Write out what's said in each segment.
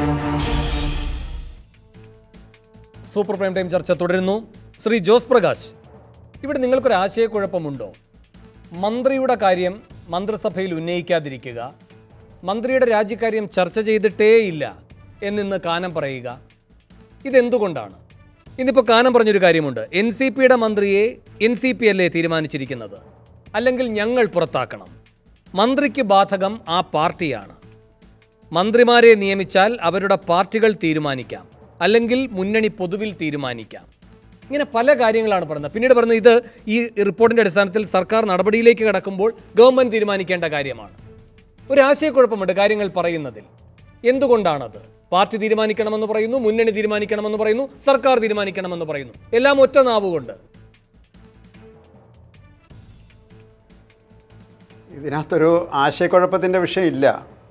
Super prime time ചർച്ച തുടരുന്നു ശ്രീ ജോസ് പ്രകാശ് ഇവിടെ നിങ്ങൾക്കൊരു ആശയക്കുഴപ്പമുണ്ടോ മന്ത്രിയുടെ കാര്യം മന്ത്രിസഭയിൽ ഉന്നയിക്കാതിരിക്കുക മന്ത്രിയുടെ രാജിക്കാര്യം ചർച്ച ചെയ്തിട്ടേയില്ല എന്നിന്ന് കാനം പറയുക ഇതെന്തുകൊണ്ടാണ് ഇന്നിപ്പോൾ കാനം പറഞ്ഞൊരു കാര്യമുണ്ട് എൻ സി പിയുടെ മന്ത്രിയെ എൻ സി പി അല്ലേ തീരുമാനിച്ചിരിക്കുന്നത് അല്ലെങ്കിൽ ഞങ്ങൾ പുറത്താക്കണം മന്ത്രിക്ക് ബാധകം ആ പാർട്ടിയാണ് മന്ത്രിമാരെ നിയമിച്ചാൽ അവരുടെ പാർട്ടികൾ തീരുമാനിക്കാം അല്ലെങ്കിൽ മുന്നണി പൊതുവിൽ തീരുമാനിക്കാം ഇങ്ങനെ പല കാര്യങ്ങളാണ് പറയുന്നത് പിന്നീട് പറയുന്നത് ഇത് ഈ റിപ്പോർട്ടിന്റെ അടിസ്ഥാനത്തിൽ സർക്കാർ നടപടിയിലേക്ക് കടക്കുമ്പോൾ ഗവൺമെന്റ് തീരുമാനിക്കേണ്ട കാര്യമാണ് ഒരു ആശയക്കുഴപ്പമുണ്ട് കാര്യങ്ങൾ പറയുന്നതിൽ എന്തുകൊണ്ടാണത് പാർട്ടി തീരുമാനിക്കണമെന്ന് പറയുന്നു മുന്നണി തീരുമാനിക്കണമെന്ന് പറയുന്നു സർക്കാർ തീരുമാനിക്കണമെന്ന് പറയുന്നു എല്ലാം ഒറ്റ നാവുകൊണ്ട് ഇതിനകത്തൊരു ആശയക്കുഴപ്പത്തിൻ്റെ വിഷയമില്ല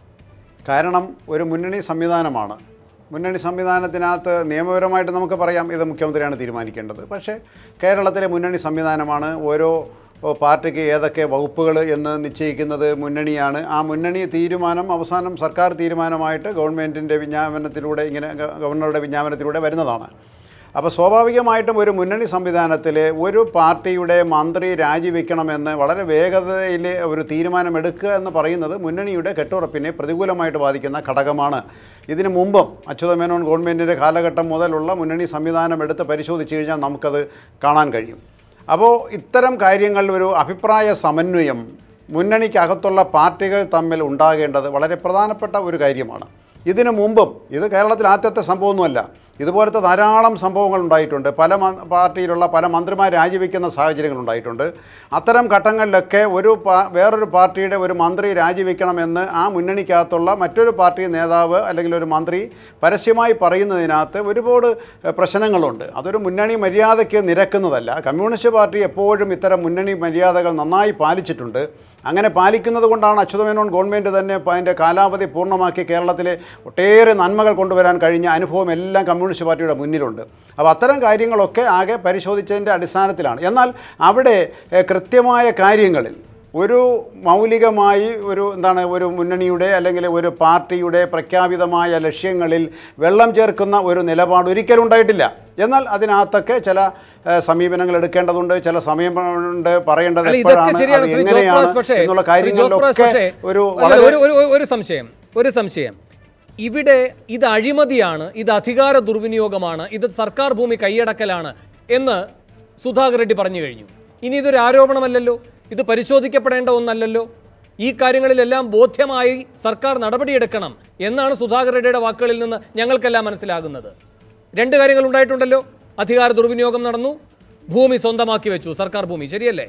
കാരണം ഒരു മുന്നണി സംവിധാനമാണ് മുന്നണി സംവിധാനത്തിനകത്ത് നിയമപരമായിട്ട് നമുക്ക് പറയാം ഇത് മുഖ്യമന്ത്രിയാണ് തീരുമാനിക്കേണ്ടത് പക്ഷേ കേരളത്തിലെ മുന്നണി സംവിധാനമാണ് ഓരോ ഓ, പാർട്ടിക്ക് ഏതൊക്കെ വകുപ്പുകൾ എന്ന് നിശ്ചയിക്കുന്നത് മുന്നണിയാണ് ആ മുന്നണി തീരുമാനം അവസാനം സർക്കാർ തീരുമാനമായിട്ട് ഗവൺമെൻറ്റിൻ്റെ വിജ്ഞാപനത്തിലൂടെ ഇങ്ങനെ ഗ- ഗവർണറുടെ വിജ്ഞാപനത്തിലൂടെ വരുന്നതാണ് അപ്പോൾ സ്വാഭാവികമായിട്ടും ഒരു മുന്നണി സംവിധാനത്തിൽ ഒരു പാർട്ടിയുടെ മന്ത്രി രാജിവെക്കണമെന്ന് വളരെ വേഗതയിൽ ഒരു തീരുമാനമെടുക്കുക എന്ന് പറയുന്നത് മുന്നണിയുടെ കെട്ടുറപ്പിനെ പ്രതികൂലമായിട്ട് ബാധിക്കുന്ന ഘടകമാണ് ഇതിനു മുമ്പും അച്യുതമേനോൻ ഗവൺമെൻറ്റിൻ്റെ കാലഘട്ടം മുതലുള്ള മുന്നണി സംവിധാനം എടുത്ത് പരിശോധിച്ച് കഴിഞ്ഞാൽ നമുക്കത് കാണാൻ കഴിയും അപ്പോൾ ഇത്തരം കാര്യങ്ങളിൽ ഒരു അഭിപ്രായ സമന്വയം മുന്നണിക്കകത്തുള്ള പാർട്ടികൾ തമ്മിൽ ഉണ്ടാകേണ്ടത് വളരെ പ്രധാനപ്പെട്ട ഒരു കാര്യമാണ് ഇതിനു മുമ്പും ഇത് കേരളത്തിൽ ആദ്യത്തെ സംഭവമൊന്നുമല്ല ഇതുപോലത്തെ ധാരാളം സംഭവങ്ങൾ ഉണ്ടായിട്ടുണ്ട് പല മ- പാർട്ടിയിലുള്ള പല മന്ത്രിമാർ രാജിവെക്കുന്ന സാഹചര്യങ്ങൾ ഉണ്ടായിട്ടുണ്ട് അത്തരം ഘട്ടങ്ങളിലൊക്കെ ഒരു പാ- വേറൊരു പാർട്ടിയുടെ ഒരു മന്ത്രി രാജിവെക്കണമെന്ന് ആ മുന്നണിക്കകത്തുള്ള മറ്റൊരു പാർട്ടി നേതാവ് അല്ലെങ്കിൽ ഒരു മന്ത്രി പരസ്യമായി പറയുന്നതിനകത്ത് ഒരുപാട് എഹ്, പ്രശ്നങ്ങളുണ്ട് അതൊരു മുന്നണി മര്യാദയ്ക്ക് നിരക്കുന്നതല്ല കമ്മ്യൂണിസ്റ്റ് പാർട്ടി എപ്പോഴും ഇത്തരം മുന്നണി മര്യാദകൾ നന്നായി പാലിച്ചിട്ടുണ്ട് അങ്ങനെ പാലിക്കുന്നത് കൊണ്ടാണ് അച്യുതമേനോൻ ഗവൺമെൻറ് തന്നെ പ- അതിൻ്റെ കാലാവധി പൂർണ്ണമാക്കി കേരളത്തിലെ ഒട്ടേറെ നന്മകൾ കൊണ്ടുവരാൻ കഴിഞ്ഞ അനുഭവം എല്ലാം കമ്മ്യൂണിസ്റ്റ് പാർട്ടിയുടെ മുന്നിലുണ്ട് അപ്പോൾ അത്തരം കാര്യങ്ങളൊക്കെ ആകെ പരിശോധിച്ചതിൻ്റെ അടിസ്ഥാനത്തിലാണ് എന്നാൽ അവിടെ എഹ്, കൃത്യമായ കാര്യങ്ങളിൽ ഒരു മൗലികമായി ഒരു എന്താണ് ഒരു മുന്നണിയുടെ അല്ലെങ്കിൽ ഒരു പാർട്ടിയുടെ പ്രഖ്യാപിതമായ ലക്ഷ്യങ്ങളിൽ വെള്ളം ചേർക്കുന്ന ഒരു നിലപാട് ഒരിക്കലും ഉണ്ടായിട്ടില്ല എന്നാൽ അതിനകത്തൊക്കെ ചില ഏഹ്, സമീപനങ്ങൾ എടുക്കേണ്ടതുണ്ട് ചില സമയം ഉണ്ട് പറയേണ്ടത് അല്ല ഇതൊക്കെ എപ്പോഴാണ് ശരിയാണ് അത് ശ്രീ ജോസ് എങ്ങനെയാണ് പ്രകാശ് പക്ഷേ എന്നുള്ള ശ്രീ ജോസ് പ്രകാശ് കാര്യങ്ങളിലൊക്കെ പക്ഷേ ഒരു അല്ല, വളരെ ഒരു ഒരു- ഒരു സംശയം ഒരു സംശയം ഇവിടെ ഇത് അഴിമതിയാണ് ഇത് അധികാര ദുർവിനിയോഗമാണ് ഇത് സർക്കാർ ഭൂമി കൈയടക്കലാണ് എന്ന് സുധാകർ റെഡ്ഡി പറഞ്ഞു കഴിഞ്ഞു ഇനി ഇതൊരു ആരോപണമല്ലല്ലോ ഇത് പരിശോധിക്കപ്പെടേണ്ട ഒന്നല്ലല്ലോ ഈ കാര്യങ്ങളിലെല്ലാം ബോധ്യമായി സർക്കാർ നടപടിയെടുക്കണം എന്നാണ് സുധാകർ റെഡ്ഡിയുടെ വാക്കുകളിൽ നിന്ന് ഞങ്ങൾക്കെല്ലാം മനസ്സിലാകുന്നത് രണ്ട് കാര്യങ്ങൾ ഉണ്ടായിട്ടുണ്ടല്ലോ അധികാര ദുർവിനിയോഗം നടന്നു ഭൂമി സ്വന്തമാക്കി വെച്ചു സർക്കാർ ഭൂമി ശരിയല്ലേ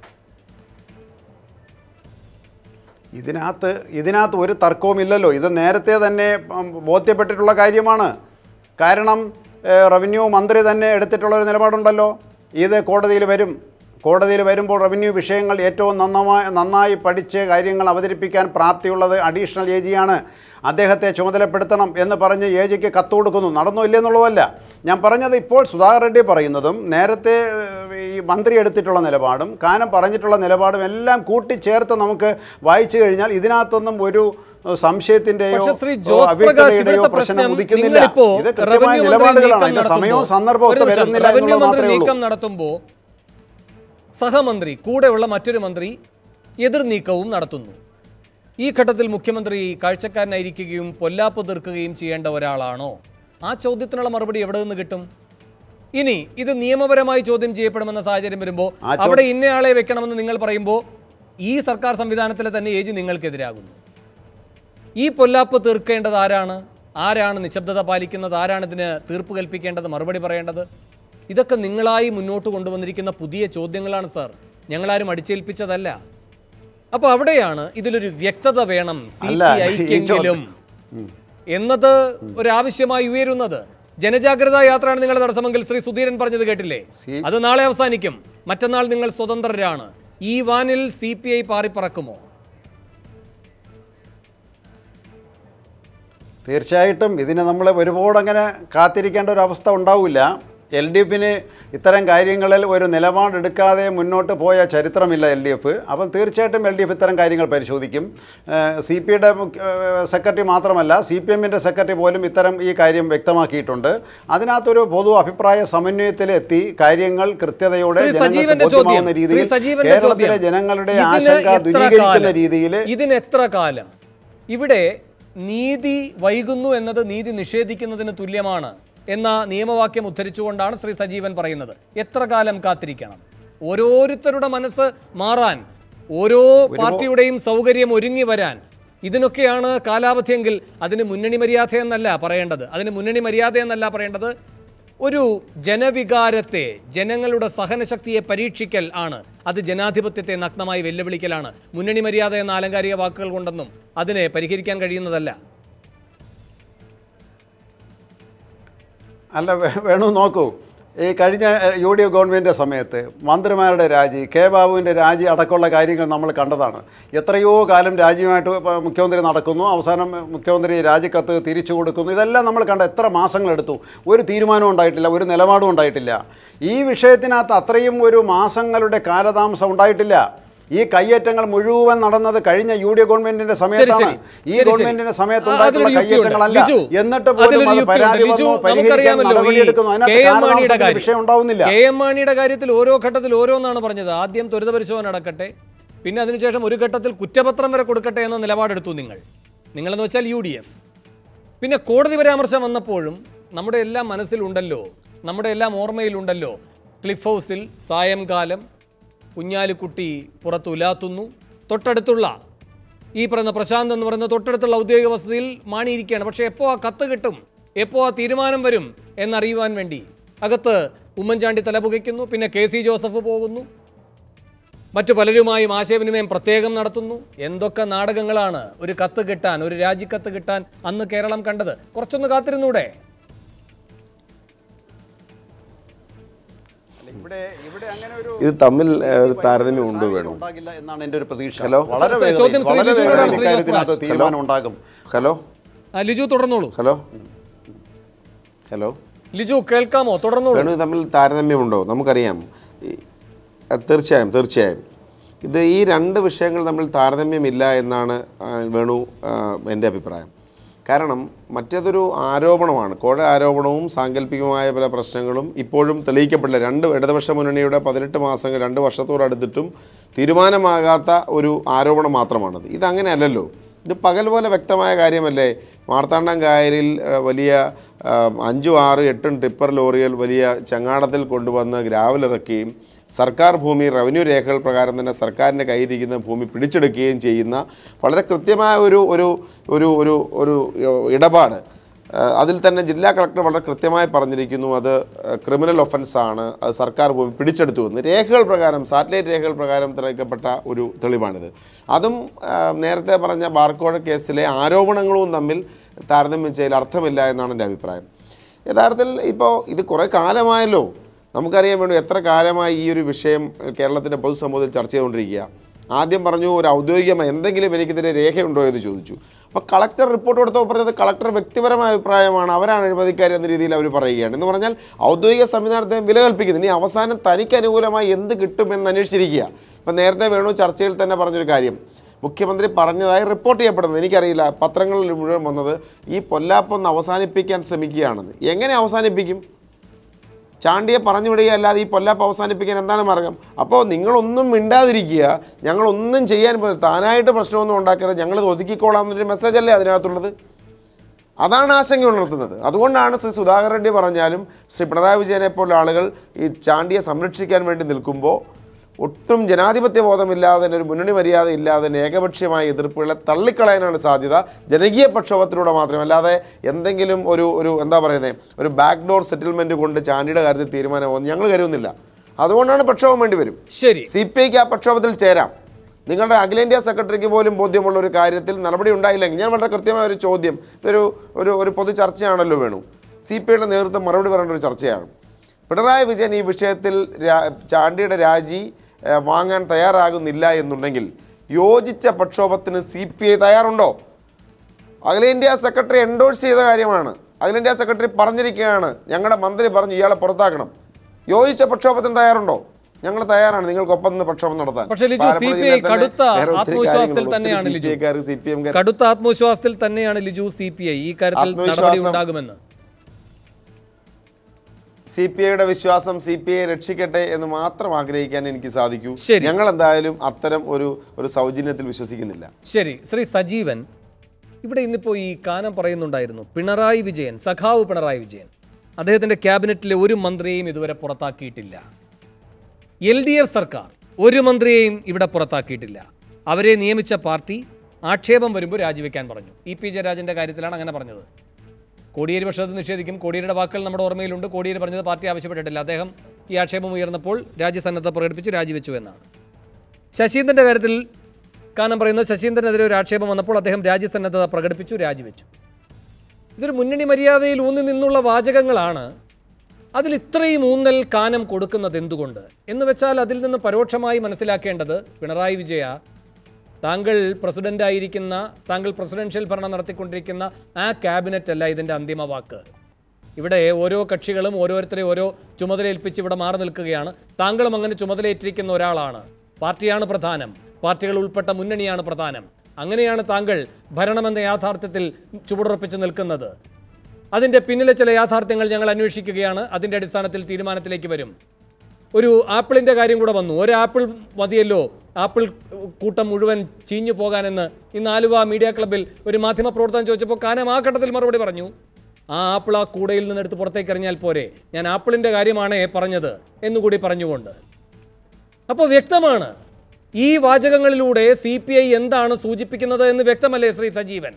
ഇതിനകത്ത് ഇതിനകത്ത് ഒരു തർക്കവുമില്ലല്ലോ ഇത് നേരത്തെ തന്നെ ഉം, ബോധ്യപ്പെട്ടിട്ടുള്ള കാര്യമാണ് കാരണം ഏഹ്, റവന്യൂ മന്ത്രി തന്നെ എടുത്തിട്ടുള്ള ഒരു നിലപാടുണ്ടല്ലോ ഇത് കോടതിയിൽ വരും കോടതിയിൽ വരുമ്പോൾ റവന്യൂ വിഷയങ്ങൾ ഏറ്റവും നന്നമായി നന്നായി പഠിച്ച് കാര്യങ്ങൾ അവതരിപ്പിക്കാൻ പ്രാപ്തിയുള്ളത് അഡീഷണൽ എ ജിയാണ് അദ്ദേഹത്തെ ചുമതലപ്പെടുത്തണം എന്ന് പറഞ്ഞ് എ ജിക്ക് കത്ത് കൊടുക്കുന്നു നടന്നോ ഇല്ലെന്നുള്ളതല്ല ഞാൻ പറഞ്ഞത് ഇപ്പോൾ സുധാകർ റെഡ്ഡി പറയുന്നതും നേരത്തെ ഏഹ്, ഈ മന്ത്രി എടുത്തിട്ടുള്ള നിലപാടും കാനം പറഞ്ഞിട്ടുള്ള നിലപാടും എല്ലാം കൂട്ടിച്ചേർത്ത് നമുക്ക് വായിച്ചു കഴിഞ്ഞാൽ ഇതിനകത്തൊന്നും ഒരു ഏഹ്, സംശയത്തിന്റെയോ പക്ഷേ ശ്രീ ജോസ് പ്രകാശ് അവ്യക്തതയുടെയോ ഇവിടുത്തെ പ്രശ്നം പ്രശ്നം ഉദിക്കുന്നില്ല നിങ്ങളിപ്പോ ഇത് കൃത്യമായ റവന്യൂ മന്ത്രി നിലപാടുകളാണ് നീക്കം അതിന്റെ സമയവും നടത്തുമ്പോൾ- സന്ദർഭവും ഒരു ഒക്കെ നിമിഷം, വരുന്നില്ല റവന്യൂ എന്നുള്ളത് മന്ത്രി മാത്രമേ ഉള്ളൂ നീക്കം നടത്തുമ്പോൾ സഹമന്ത്രി കൂടെയുള്ള മറ്റൊരു മന്ത്രി എതിർ നീക്കവും നടത്തുന്നു ഈ ഘട്ടത്തിൽ മുഖ്യമന്ത്രി കാഴ്ചക്കാരനായിരിക്കുകയും പൊല്ലാപ്പ് തീർക്കുകയും ചെയ്യേണ്ട ഒരാളാണോ ആ ചോദ്യത്തിനുള്ള മറുപടി എവിടെ നിന്ന് കിട്ടും ഇനി ഇത് നിയമപരമായി ചോദ്യം ചെയ്യപ്പെടുമെന്ന സാഹചര്യം വരുമ്പോൾ ആ ചോ- അവിടെ ഇന്നയാളെ വെക്കണമെന്ന് നിങ്ങൾ പറയുമ്പോൾ ഈ സർക്കാർ സംവിധാനത്തിലെ തന്നെ ഏജ് നിങ്ങൾക്കെതിരാകുന്നു ഈ പൊല്ലാപ്പ് തീർക്കേണ്ടത് ആരാണ് ആരാണ് നിശബ്ദത പാലിക്കുന്നത് ആരാണ് ഇതിന് തീർപ്പ് കൽപ്പിക്കേണ്ടത് മറുപടി പറയേണ്ടത് ഇതൊക്കെ നിങ്ങളായി മുന്നോട്ട് കൊണ്ടുവന്നിരിക്കുന്ന പുതിയ ചോദ്യങ്ങളാണ് സാർ ഞങ്ങളാരും അടിച്ചേൽപ്പിച്ചതല്ല അപ്പോൾ അവിടെയാണ് ഇതിലൊരു വ്യക്തത വേണം സി അല്ല, പി ഈ ഐക്കെങ്കിലും എന്നത് ഒരാവശ്യമായി ഉയരുന്നത് ജനജാഗ്രതാ യാത്രയാണ് നിങ്ങളുടെ തടസ്സമെങ്കിൽ ശ്രീ സുധീരൻ പറഞ്ഞത് കേട്ടില്ലേ സി- അത് നാളെ അവസാനിക്കും മറ്റന്നാൾ നിങ്ങൾ സ്വതന്ത്രരാണ് ഈ വാനിൽ സി പി ഐ പാറിപ്പറക്കുമോ തീർച്ചയായിട്ടും ഇതിന് നമ്മൾ ഒരുപാട് അങ്ങനെ കാത്തിരിക്കേണ്ട ഒരു അവസ്ഥ ഉണ്ടാവില്ല എൽ ഡി എഫിന് ഇത്തരം കാര്യങ്ങളിൽ ഒരു നിലപാടെടുക്കാതെ മുന്നോട്ട് പോയ ചരിത്രമില്ല എൽ ഡി എഫ് അപ്പം തീർച്ചയായിട്ടും എൽ ഡി എഫ് ഇത്തരം കാര്യങ്ങൾ പരിശോധിക്കും സി പി ഐയുടെ സെക്രട്ടറി മാത്രമല്ല സി പി എമ്മിൻ്റെ സെക്രട്ടറി പോലും ഇത്തരം ഈ കാര്യം വ്യക്തമാക്കിയിട്ടുണ്ട് അതിനകത്തൊരു പൊതു അഭിപ്രായ സമന്വയത്തിലെത്തി കാര്യങ്ങൾ കൃത്യതയോടെ ശ്രീ ജനങ്ങൾക്ക് സജീവന്റെ ചോദ്യം ബോധ്യമാവുന്ന ശ്രീ രീതിയിൽ സജീവന്റെ കേരളത്തിലെ ചോദ്യം ജനങ്ങളുടെ ഇതിന് ആശങ്ക എത്ര ദൂരീകരിക്കുന്ന കാലം? രീതിയിൽ ഇതിന് എത്ര കാലം ഇവിടെ നീതി വൈകുന്നു എന്നത് നീതി നിഷേധിക്കുന്നതിന് തുല്യമാണ് എന്ന നിയമവാക്യം ഉദ്ധരിച്ചുകൊണ്ടാണ് ശ്രീ സജീവൻ പറയുന്നത് എത്ര കാലം കാത്തിരിക്കണം ഓരോരുത്തരുടെ മനസ്സ് മാറാൻ ഓരോ പാർട്ടിയുടെയും സൗകര്യം ഒരുങ്ങി വരാൻ ഇതിനൊക്കെയാണ് കാലാവധിയെങ്കിൽ അതിന് മുന്നണി മര്യാദ എന്നല്ല പറയേണ്ടത് അതിന് മുന്നണി മര്യാദ എന്നല്ല പറയേണ്ടത് ഒരു ജനവികാരത്തെ ജനങ്ങളുടെ സഹനശക്തിയെ പരീക്ഷിക്കൽ ആണ് അത് ജനാധിപത്യത്തെ നഗ്നമായി വെല്ലുവിളിക്കലാണ് മുന്നണി മര്യാദ എന്ന ആലങ്കാരിക വാക്കുകൾ കൊണ്ടൊന്നും അതിനെ പരിഹരിക്കാൻ കഴിയുന്നതല്ല അല്ല വേ- വേണു നോക്കൂ ഈ കഴിഞ്ഞ എഹ്, യു ഡി എഫ് ഗവൺമെൻറ്റിൻ്റെ സമയത്ത് മന്ത്രിമാരുടെ രാജി കെ ബാബുവിൻ്റെ രാജി അടക്കമുള്ള കാര്യങ്ങൾ നമ്മൾ കണ്ടതാണ് എത്രയോ കാലം രാജിയുമായിട്ട് ഇപ്പ മുഖ്യമന്ത്രി നടക്കുന്നു അവസാനം മുഖ്യമന്ത്രി രാജിക്കത്ത് തിരിച്ചു കൊടുക്കുന്നു ഇതെല്ലാം നമ്മൾ കണ്ട എത്ര മാസങ്ങളെടുത്തു ഒരു തീരുമാനവും ഉണ്ടായിട്ടില്ല ഒരു നിലപാടും ഉണ്ടായിട്ടില്ല ഈ വിഷയത്തിനകത്ത് അത്രയും ഒരു മാസങ്ങളുടെ കാലതാമസം ഉണ്ടായിട്ടില്ല ഈ കയ്യേറ്റങ്ങൾ മുഴുവൻ നടന്നത് കഴിഞ്ഞ യു ഡി എഫ് ഗവൺമെന്റിന്റെ സമയത്താണ് ശരി, ഈ ശരി, ഗവൺമെന്റിന്റെ സമയത്ത് ആ, ഉണ്ടായിട്ടുള്ള അതിലൊരു യുക്തിയുണ്ട്. കയ്യേറ്റങ്ങളല്ല ലിജു, എന്നിട്ട് പോലും അതിലൊരു അത് യുക്തിയുണ്ട്. പരാതി ലിജു, വന്നു പരിഹരിക്കാൻ നമുക്കറിയാമല്ലോ ഈ നടപടിയെടുക്കുന്നു കെ അതിനകത്ത് എം മാണിയുടെ കാലതാമസത്തിന് കാര്യം വിഷയം ഉണ്ടാവുന്നില്ല കെ എം മാണിയുടെ കാര്യത്തിൽ ഓരോ ഘട്ടത്തിൽ ഓരോന്നാണ് പറഞ്ഞത് ആദ്യം ത്വരിത പരിശോധന നടക്കട്ടെ പിന്നെ അതിനുശേഷം ഒരു ഘട്ടത്തിൽ കുറ്റപത്രം വരെ കൊടുക്കട്ടെ എന്ന നിലപാടെടുത്തു നിങ്ങൾ നിങ്ങളെന്ന് വെച്ചാൽ യു ഡി എഫ് പിന്നെ കോടതി പരാമർശം വന്നപ്പോഴും നമ്മുടെ എല്ലാം മനസ്സിലുണ്ടല്ലോ നമ്മുടെ എല്ലാം ഓർമ്മയിലുണ്ടല്ലോ ക്ലിഫ് ഹൗസിൽ സായംകാലം കുഞ്ഞാലിക്കുട്ടി പുറത്ത് ഉലാത്തുന്നു തൊട്ടടുത്തുള്ള ഈ പറയുന്ന പ്രശാന്ത് എന്ന് പറയുന്ന തൊട്ടടുത്തുള്ള ഔദ്യോഗിക വസതിയിൽ മാണിയിരിക്കുകയാണ് പക്ഷേ എപ്പോൾ ആ കത്ത് കിട്ടും എപ്പോൾ ആ തീരുമാനം വരും എന്നറിയുവാൻ വേണ്ടി അകത്ത് ഉമ്മൻചാണ്ടി തലപുകയ്ക്കുന്നു പിന്നെ കെ സി ജോസഫ് പോകുന്നു മറ്റു പലരുമായും ആശയവിനിമയം പ്രത്യേകം നടത്തുന്നു എന്തൊക്കെ നാടകങ്ങളാണ് ഒരു കത്ത് കിട്ടാൻ ഒരു രാജിക്കത്ത് കിട്ടാൻ അന്ന് കേരളം കണ്ടത് കുറച്ചൊന്ന് കാത്തിരുന്നൂടെ ഇവിടെ ഇവിടെ അങ്ങനെ ഒരു ഇത് തമ്മിൽ ഏ, ഒരു താരതമ്യം ഉണ്ട് വേണം ഉണ്ടാകില്ല എന്നാണ് എൻ്റെ ഒരു പ്രതീക്ഷ ഹലോ. വളരെ സർ, വേഗതയിൽ, ചോദ്യം ശ്രീ വളരെ ലിജുവിനോടാണ് വേഗതയിൽ ശ്രീ ഇക്കാര്യത്തിനകത്ത് ജോസ് തീരുമാനം ഉണ്ടാകും ഹലോ ആ, ലിജു തുടർന്നോളൂ ഹലോ ഹലോ ലിജു കേൾക്കാമോ തുടർന്നോളൂ വേണു ഇത് തമ്മിൽ താരതമ്യമുണ്ടോ നമുക്കറിയാം ഈ- അഹ് തീർച്ചയായും തീർച്ചയായും ഇത് ഈ രണ്ട് വിഷയങ്ങൾ തമ്മിൽ താരതമ്യമില്ല എന്നാണ് ആ, വേണു ആ, എൻ്റെ അഭിപ്രായം കാരണം മറ്റേതൊരു ആരോപണമാണ് കോഴ ആരോപണവും സാങ്കല്പികമായ പല പ്രശ്നങ്ങളും ഇപ്പോഴും തെളിയിക്കപ്പെടില്ല രണ്ട് ഇടതുപക്ഷ മുന്നണിയുടെ പതിനെട്ട് മാസങ്ങൾ രണ്ട് വർഷത്തോടടുത്തിട്ടും തീരുമാനമാകാത്ത ഒരു ആരോപണം മാത്രമാണത് ഇതങ്ങനെയല്ലല്ലോ ഇത് പകൽ പോലെ വ്യക്തമായ കാര്യമല്ലേ മാർത്താണ്ഡം കായലിൽ ആ, വലിയ ആ, അഞ്ചും ആറ് എട്ടും ടിപ്പർ ലോറികൾ വലിയ ചങ്ങാടത്തിൽ കൊണ്ടുവന്ന് ഗ്രാവലിറക്കുകയും സർക്കാർ ഭൂമി റവന്യൂ രേഖകൾ പ്രകാരം തന്നെ സർക്കാരിൻ്റെ കയ്യിരിക്കുന്ന ഭൂമി പിടിച്ചെടുക്കുകയും ചെയ്യുന്ന വളരെ കൃത്യമായ ഒരു ഒരു ഒരു ഒരു ഒരു ഇടപാട് ആ, അതിൽ തന്നെ ജില്ലാ കളക്ടർ വളരെ കൃത്യമായി പറഞ്ഞിരിക്കുന്നു അത് ക്രിമിനൽ ഒഫൻസ് ആണ് അത് സർക്കാർ ഭൂമി പിടിച്ചെടുത്തു എന്ന് രേഖകൾ പ്രകാരം സാറ്റലൈറ്റ് രേഖകൾ പ്രകാരം തെളിയിക്കപ്പെട്ട ഒരു തെളിവാണിത് അതും ആ, നേരത്തെ പറഞ്ഞ ബാർക്കോഴ കേസിലെ ആരോപണങ്ങളും തമ്മിൽ താരതമ്യം ചെയ്യൽ അർത്ഥമില്ല എന്നാണ് എൻ്റെ അഭിപ്രായം യഥാർത്ഥത്തിൽ ഇപ്പോൾ ഇത് കുറേ കാലമായല്ലോ നമുക്കറിയാൻ വേണ്ടി എത്ര കാലമായി ഈ ഒരു വിഷയം കേരളത്തിൻ്റെ പൊതുസമൂഹത്തിൽ ചർച്ച ചെയ്തുകൊണ്ടിരിക്കുക ആദ്യം പറഞ്ഞു ഒരു ഔദ്യോഗികമായ എന്തെങ്കിലും എനിക്കെതിരെ രേഖയുണ്ടോ എന്ന് ചോദിച്ചു അപ്പോൾ കളക്ടർ റിപ്പോർട്ട് കൊടുത്തപ്പോൾ പറഞ്ഞത് കളക്ടർ വ്യക്തിപരമായ അഭിപ്രായമാണ് അവരാണ് അഴിമതിക്കാർ എന്ന രീതിയിൽ അവർ പറയുകയാണ് എന്ന് പറഞ്ഞാൽ ഔദ്യോഗിക സംവിധാനത്തെ വില കൽപ്പിക്കുന്നു ഇനി അവസാനം തനിക്ക് അനുകൂലമായി എന്ത് കിട്ടുമെന്ന് അന്വേഷിച്ചിരിക്കുക ഇപ്പം നേരത്തെ വേണു ചർച്ചയിൽ തന്നെ പറഞ്ഞൊരു കാര്യം മുഖ്യമന്ത്രി പറഞ്ഞതായി റിപ്പോർട്ട് ചെയ്യപ്പെടുന്നത് എനിക്കറിയില്ല പത്രങ്ങളിൽ മുഴുവൻ വന്നത് ഈ പൊല്ലാപ്പൊന്ന് അവസാനിപ്പിക്കാൻ ശ്രമിക്കുകയാണെന്ന് എങ്ങനെ അവസാനിപ്പിക്കും ചാണ്ടിയെ പറഞ്ഞു വിടുക അല്ലാതെ ഈ പൊല്ലാപ്പ് അവസാനിപ്പിക്കാൻ എന്താണ് മാർഗം അപ്പോൾ നിങ്ങളൊന്നും മിണ്ടാതിരിക്കുക ഞങ്ങളൊന്നും ചെയ്യാൻ പോലും താനായിട്ട് പ്രശ്നമൊന്നും ഉണ്ടാക്കരുത് ഞങ്ങൾ ഒതുക്കിക്കോളാം എന്നൊരു മെസ്സേജ് അല്ലേ അതിനകത്തുള്ളത് അതാണ് ആശങ്ക ഉണർത്തുന്നത് അതുകൊണ്ടാണ് ശ്രീ സുധാകർ റെഡ്ഡി പറഞ്ഞാലും ശ്രീ പിണറായി വിജയനെ പോലുള്ള ആളുകൾ ഈ ചാണ്ടിയെ സംരക്ഷിക്കാൻ വേണ്ടി നിൽക്കുമ്പോൾ ഒട്ടും ജനാധിപത്യ ബോധമില്ലാതെ തന്നെ ഒരു മുന്നണി മര്യാദ ഇല്ലാതെ തന്നെ ഏകപക്ഷീയമായ എതിർപ്പുകളെ തള്ളിക്കളയാനാണ് സാധ്യത ജനകീയ പ്രക്ഷോഭത്തിലൂടെ മാത്രമേ അല്ലാതെ എന്തെങ്കിലും ഒരു ഒരു എന്താ പറയുന്നത് ഒരു ബാക്ക് ഡോർ സെറ്റിൽമെൻറ്റ് കൊണ്ട് ചാണ്ടിയുടെ കാര്യത്തിൽ തീരുമാനമാകുമെന്ന് ഞങ്ങൾ കരുതുന്നില്ല അതുകൊണ്ടാണ് പ്രക്ഷോഭം വേണ്ടി വരും ശരി സി പി ഐക്ക് ആ പ്രക്ഷോഭത്തിൽ ചേരാം നിങ്ങളുടെ അഖിലേന്ത്യാ സെക്രട്ടറിക്ക് പോലും ബോധ്യമുള്ള ഒരു കാര്യത്തിൽ നടപടി ഉണ്ടായില്ലെങ്കിൽ ഞാൻ വളരെ കൃത്യമായ ഒരു ചോദ്യം ഇതൊരു ഒരു ഒരു പൊതു ചർച്ചയാണല്ലോ വേണു സി പി ഐയുടെ നേതൃത്വം മറുപടി പറയേണ്ട ഒരു ചർച്ചയാണ് പിണറായി വിജയൻ ഈ വിഷയത്തിൽ രാ- ചാണ്ടിയുടെ രാജി ഏഹ്, വാങ്ങാൻ തയ്യാറാകുന്നില്ല എന്നുണ്ടെങ്കിൽ യോജിച്ച പ്രക്ഷോഭത്തിന് സി പി ഐ തയ്യാറുണ്ടോ അഖിലേന്ത്യാ സെക്രട്ടറി എൻഡോഴ്സ് ചെയ്ത കാര്യമാണ് അഖിലേന്ത്യാ സെക്രട്ടറി പറഞ്ഞിരിക്കുകയാണ് ഞങ്ങളുടെ മന്ത്രി പറഞ്ഞു ഇയാളെ പുറത്താക്കണം യോജിച്ച പ്രക്ഷോഭത്തിന് തയ്യാറുണ്ടോ ഞങ്ങൾ തയ്യാറാണ് നിങ്ങൾക്കൊപ്പം നിന്ന് പ്രക്ഷോഭം നടത്താൻ പക്ഷേ ലിജു, പാലക്കാട് CPI ജില്ലയിൽ തന്നെ കടുത്ത വേറെ ഒത്തിരി ആത്മവിശ്വാസത്തിൽ കാര്യങ്ങളുണ്ട്. തന്നെയാണ് ഒത്തിരി ലിജു. CPI ക്കാര്, CPM ക്കാര് കടുത്ത ആത്മവിശ്വാസത്തിൽ തന്നെയാണ് ലിജു സി പി ഐ ഈ കാര്യത്തിൽ നടപടി ആത്മവിശ്വാസം- ഉണ്ടാകുമെന്ന് സി പി ഐയുടെ വിശ്വാസം സി പി ഐ രക്ഷിക്കട്ടെ എന്ന് മാത്രം ആഗ്രഹിക്കാൻ എനിക്ക് സാധിക്കൂ ശരി. ഞങ്ങൾ എന്തായാലും അത്തരം ഒരു ഒരു സൗജന്യത്തിൽ വിശ്വസിക്കുന്നില്ല ശരി ശ്രീ സജീവൻ ഇവിടെ ഇന്നിപ്പോൾ ഈ കാനം പറയുന്നുണ്ടായിരുന്നു പിണറായി വിജയൻ സഖാവ് പിണറായി വിജയൻ അദ്ദേഹത്തിൻ്റെ ക്യാബിനറ്റിലെ ഒരു മന്ത്രിയെയും ഇതുവരെ പുറത്താക്കിയിട്ടില്ല എൽ ഡി എഫ് സർക്കാർ ഒരു മന്ത്രിയെയും ഇവിടെ പുറത്താക്കിയിട്ടില്ല അവരെ നിയമിച്ച പാർട്ടി ആക്ഷേപം വരുമ്പോൾ രാജിവെക്കാൻ പറഞ്ഞു ഇ പി ജയരാജൻ്റെ കാര്യത്തിലാണ് അങ്ങനെ പറഞ്ഞത് കോടിയേരി പക്ഷേ അത് നിഷേധിക്കും കോടിയേരിയുടെ വാക്കുകൾ നമ്മുടെ ഓർമ്മയിലുണ്ട് കോടിയേരി പറഞ്ഞത് പാർട്ടി ആവശ്യപ്പെട്ടിട്ടില്ല അദ്ദേഹം ഈ ആക്ഷേപം ഉയർന്നപ്പോൾ രാജ്യസന്നദ്ധ പ്രകടിപ്പിച്ച് രാജിവെച്ചു എന്നാണ് ശശീന്ദ്രൻ്റെ കാര്യത്തിൽ കാനം പറയുന്നത് ശശീന്ദ്രനെതിരെ ഒരു ആക്ഷേപം വന്നപ്പോൾ അദ്ദേഹം രാജ്യസന്നദ്ധത പ്രകടിപ്പിച്ചു രാജിവെച്ചു ഇതൊരു മുന്നണി മര്യാദയിൽ ഊന്നി നിന്നുള്ള വാചകങ്ങളാണ് അതിൽ ഇത്രയും ഊന്നൽ കാനം കൊടുക്കുന്നത് എന്തുകൊണ്ട് എന്ന് വെച്ചാൽ അതിൽ നിന്ന് പരോക്ഷമായി മനസ്സിലാക്കേണ്ടത് പിണറായി വിജയ താങ്കൾ പ്രസിഡന്റായിരിക്കുന്ന താങ്കൾ പ്രസിഡൻഷ്യൽ ഭരണം നടത്തിക്കൊണ്ടിരിക്കുന്ന ആ ക്യാബിനറ്റ് അല്ല ഇതിൻ്റെ അന്തിമ വാക്ക് ഇവിടെ ഓരോ കക്ഷികളും ഓരോരുത്തരെ ഓരോ ചുമതല ഏൽപ്പിച്ച് ഇവിടെ മാറി നിൽക്കുകയാണ് താങ്കളും അങ്ങനെ ചുമതലയേറ്റിരിക്കുന്ന ഒരാളാണ് പാർട്ടിയാണ് പ്രധാനം പാർട്ടികൾ ഉൾപ്പെട്ട മുന്നണിയാണ് പ്രധാനം അങ്ങനെയാണ് താങ്കൾ ഭരണമെന്ന യാഥാർത്ഥ്യത്തിൽ ചുവടുറപ്പിച്ച് നിൽക്കുന്നത് അതിൻ്റെ പിന്നിലെ ചില യാഥാർത്ഥ്യങ്ങൾ ഞങ്ങൾ അന്വേഷിക്കുകയാണ് അതിൻ്റെ അടിസ്ഥാനത്തിൽ തീരുമാനത്തിലേക്ക് വരും ഒരു ആപ്പിളിൻ്റെ കാര്യം കൂടെ വന്നു ഒരു ആപ്പിൾ മതിയല്ലോ ആപ്പിൾ കൂട്ടം മുഴുവൻ ചീഞ്ഞു പോകാനെന്ന് ഇന്ന് ആലുവ മീഡിയ ക്ലബ്ബിൽ ഒരു മാധ്യമ പ്രവർത്തനം ചോദിച്ചപ്പോൾ കാനം ആ ഘട്ടത്തിൽ മറുപടി പറഞ്ഞു ആ ആപ്പിൾ ആ കൂടയിൽ നിന്ന് എടുത്ത് പുറത്തേക്ക് എറിഞ്ഞാൽ പോരെ ഞാൻ ആപ്പിളിൻ്റെ കാര്യമാണ് പറഞ്ഞത് എന്നുകൂടി പറഞ്ഞുകൊണ്ട് അപ്പോൾ വ്യക്തമാണ് ഈ വാചകങ്ങളിലൂടെ സി പി ഐ എന്താണ് സൂചിപ്പിക്കുന്നത് എന്ന് വ്യക്തമല്ലേ Shri Sajeevan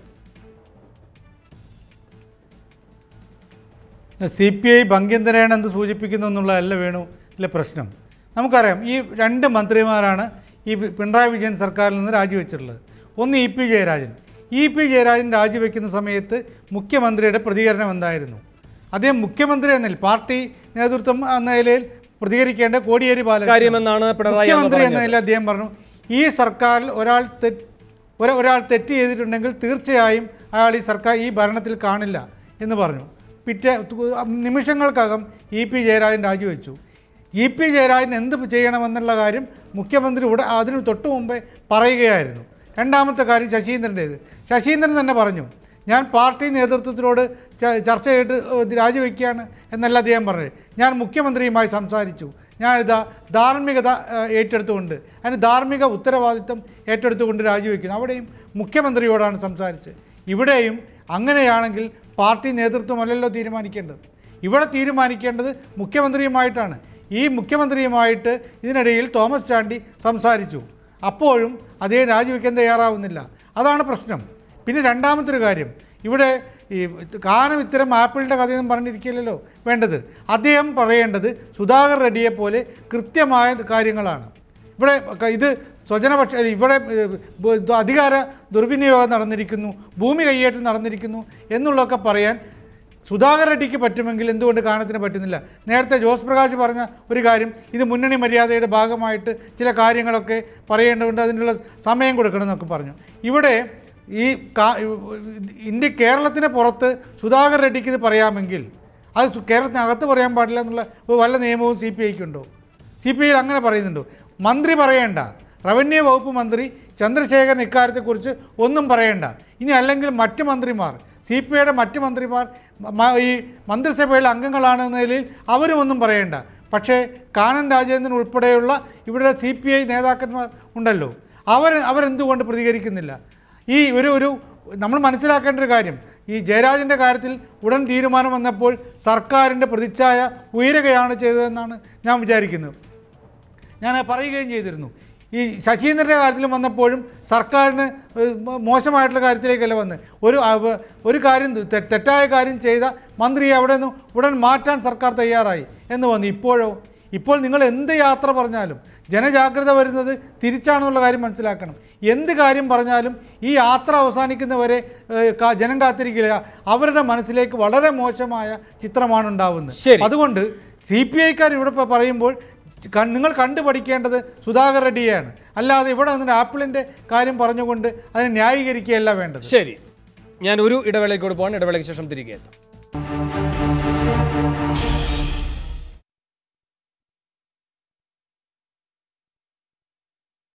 C P I ഭംഗ്യന്തരേണ് എന്ത് സൂചിപ്പിക്കുന്നു എന്നുള്ളതല്ല വേണു ഇതിലെ പ്രശ്നം നമുക്കറിയാം ഈ രണ്ട് മന്ത്രിമാരാണ് ഈ പിണറായി വിജയൻ സർക്കാരിൽ നിന്ന് രാജിവെച്ചിട്ടുള്ളത് ഒന്ന് E P Jayarajan E P Jayarajan രാജിവെക്കുന്ന സമയത്ത് മുഖ്യമന്ത്രിയുടെ പ്രതികരണം എന്തായിരുന്നു അദ്ദേഹം മുഖ്യമന്ത്രി എന്നതിൽ പാർട്ടി നേതൃത്വം എന്ന നിലയിൽ പ്രതികരിക്കേണ്ട കോടിയേരി ബാലകൃഷ്ണൻ കാര്യമെന്നാണ് പിണറായി അന്ന് മുഖ്യമന്ത്രി എന്ന പറഞ്ഞത്. നിലയിൽ അദ്ദേഹം പറഞ്ഞു ഈ സർക്കാരിൽ ഒരാൾ തെറ്റ് ഒര- ഒരാൾ തെറ്റ് ചെയ്തിട്ടുണ്ടെങ്കിൽ തീർച്ചയായും അയാൾ ഈ സർക്കാർ ഈ ഭരണത്തിൽ കാണില്ല എന്ന് പറഞ്ഞു പിറ്റേ തു- നിമിഷങ്ങൾക്കകം ഇ പി ജയരാജൻ രാജിവെച്ചു ഇ പി ജയരാജൻ എന്ത് ചെയ്യണമെന്നുള്ള കാര്യം മുഖ്യമന്ത്രി ഉട അതിന് തൊട്ടു മുമ്പേ പറയുകയായിരുന്നു രണ്ടാമത്തെ കാര്യം ശശീന്ദ്രൻ്റേത് ശശീന്ദ്രൻ തന്നെ പറഞ്ഞു ഞാൻ പാർട്ടി നേതൃത്വത്തിനോട് ച- ചർച്ച ചെയ്തിട്ട് ഏഹ് രാജിവെക്കുകയാണ് എന്നല്ല അദ്ദേഹം പറഞ്ഞത് ഞാൻ മുഖ്യമന്ത്രിയുമായി സംസാരിച്ചു ഞാനിതാ ധാർമ്മികത ഏഹ്, ഏറ്റെടുത്തുകൊണ്ട് അതിന് ധാർമ്മിക ഉത്തരവാദിത്തം ഏറ്റെടുത്തുകൊണ്ട് രാജിവെക്കുന്നു അവിടെയും മുഖ്യമന്ത്രിയോടാണ് സംസാരിച്ചത് ഇവിടെയും അങ്ങനെയാണെങ്കിൽ പാർട്ടി നേതൃത്വമല്ലല്ലോ തീരുമാനിക്കേണ്ടത് ഇവിടെ തീരുമാനിക്കേണ്ടത് മുഖ്യമന്ത്രിയുമായിട്ടാണ് ഈ മുഖ്യമന്ത്രിയുമായിട്ട് ഇതിനിടയിൽ തോമസ് ചാണ്ടി സംസാരിച്ചു അപ്പോഴും അദ്ദേഹം രാജിവെക്കാൻ തയ്യാറാവുന്നില്ല അതാണ് പ്രശ്നം പിന്നെ രണ്ടാമത്തെ ഒരു കാര്യം ഇവിടെ ഈ കാനം ഇത്തരം ആപ്പിളിൻ്റെ കഥയൊന്നും പറഞ്ഞിരിക്കില്ലല്ലോ വേണ്ടത് അദ്ദേഹം പറയേണ്ടത് സുധാകർ റെഡ്ഡിയെ പോലെ കൃത്യമായ കാര്യങ്ങളാണ് ഇവിടെ ക- ഇത് സ്വജനപക്ഷ ഇവിടെ ഏഹ്, ബ- ഇത് അധികാര ദുർവിനിയോഗം നടന്നിരിക്കുന്നു ഭൂമി കയ്യേറ്റം നടന്നിരിക്കുന്നു എന്നുള്ളതൊക്കെ പറയാൻ സുധാകർ റെഡ്ഡിക്ക് പറ്റുമെങ്കിൽ എന്തുകൊണ്ട് കാനത്തിന് പറ്റുന്നില്ല നേരത്തെ ജോസ് പ്രകാശ് പറഞ്ഞ ഒരു കാര്യം ഇത് മുന്നണി മര്യാദയുടെ ഭാഗമായിട്ട് ചില കാര്യങ്ങളൊക്കെ പറയേണ്ടതുണ്ട് അതിനുള്ള സമയം കൊടുക്കണം എന്നൊക്കെ പറഞ്ഞു ഇവിടെ ഈ കാ- ഇന്ത്യ കേരളത്തിന് പുറത്ത് സുധാകർ റെഡ്ഡിക്ക് ഇത് പറയാമെങ്കിൽ അത് സു- കേരളത്തിനകത്ത് പറയാൻ പാടില്ല എന്നുള്ള ഒരു വല്ല നിയമവും സി പി ഐക്കുണ്ടോ സി പി ഐയിൽ അങ്ങനെ പറയുന്നുണ്ടോ മന്ത്രി പറയേണ്ട റവന്യൂ വകുപ്പ് മന്ത്രി ചന്ദ്രശേഖരൻ ഇക്കാര്യത്തെക്കുറിച്ച് ഒന്നും പറയേണ്ട ഇനി അല്ലെങ്കിൽ മറ്റ് മന്ത്രിമാർ സി പി ഐയുടെ മറ്റ് മന്ത്രിമാർ മ- ഈ മന്ത്രിസഭയിലെ അംഗങ്ങളാണ് എന്ന നിലയിൽ അവരും ഒന്നും പറയേണ്ട പക്ഷേ കാനൻ രാജേന്ദ്രൻ ഉൾപ്പെടെയുള്ള ഇവിടെ സി പി ഐ നേതാക്കന്മാർ ഉണ്ടല്ലോ അവർ അവരെന്തുകൊണ്ട് പ്രതികരിക്കുന്നില്ല ഈ ഒരു ഒരു നമ്മൾ മനസ്സിലാക്കേണ്ട ഒരു കാര്യം ഈ ജയരാജൻ്റെ കാര്യത്തിൽ ഉടൻ തീരുമാനം വന്നപ്പോൾ സർക്കാരിൻ്റെ പ്രതിച്ഛായ ഉയരുകയാണ് ചെയ്തതെന്നാണ് ഞാൻ വിചാരിക്കുന്നത് ഞാൻ പറയുകയും ചെയ്തിരുന്നു ഈ ശശീന്ദ്രൻ്റെ കാര്യത്തിലും വന്നപ്പോഴും സർക്കാരിന് ഏഹ്, മോ- മോശമായിട്ടുള്ള കാര്യത്തിലേക്കല്ല വന്ന് ഒരു അവ- ഒരു കാര്യം തെ- തെറ്റായ കാര്യം ചെയ്ത മന്ത്രിയെ അവിടെ നിന്ന് ഉടൻ മാറ്റാൻ സർക്കാർ തയ്യാറായി എന്ന് വന്നു ഇപ്പോഴോ ഇപ്പോൾ നിങ്ങൾ എന്ത് യാത്ര പറഞ്ഞാലും ജനജാഗ്രത വരുന്നത് തിരിച്ചാണെന്നുള്ള കാര്യം മനസ്സിലാക്കണം എന്ത് കാര്യം പറഞ്ഞാലും ഈ യാത്ര അവസാനിക്കുന്നവരെ ഏഹ്, കാ- ജനം കാത്തിരിക്കില്ല അവരുടെ മനസ്സിലേക്ക് വളരെ മോശമായ ചിത്രമാണ് ഉണ്ടാവുന്നത് ശരി. അതുകൊണ്ട് സി പി ഐക്കാർ ഇവിടെ ഇപ്പോൾ പറയുമ്പോൾ ക- നിങ്ങൾ കണ്ടു പഠിക്കേണ്ടത് സുധാകർ റെഡ്ഡിയെയാണ് അല്ലാതെ ഇവിടെ വന്നിട്ട് ആപ്പിളിൻ്റെ കാര്യം പറഞ്ഞുകൊണ്ട് അതിനെ ന്യായീകരിക്കുകയല്ല വേണ്ടത് ശരി ഞാൻ ഒരു ഇടവേളയ്ക്ക് കൂടി പോകാൻ ഇടവേളയ്ക്ക് ശേഷം തിരികെ എത്താം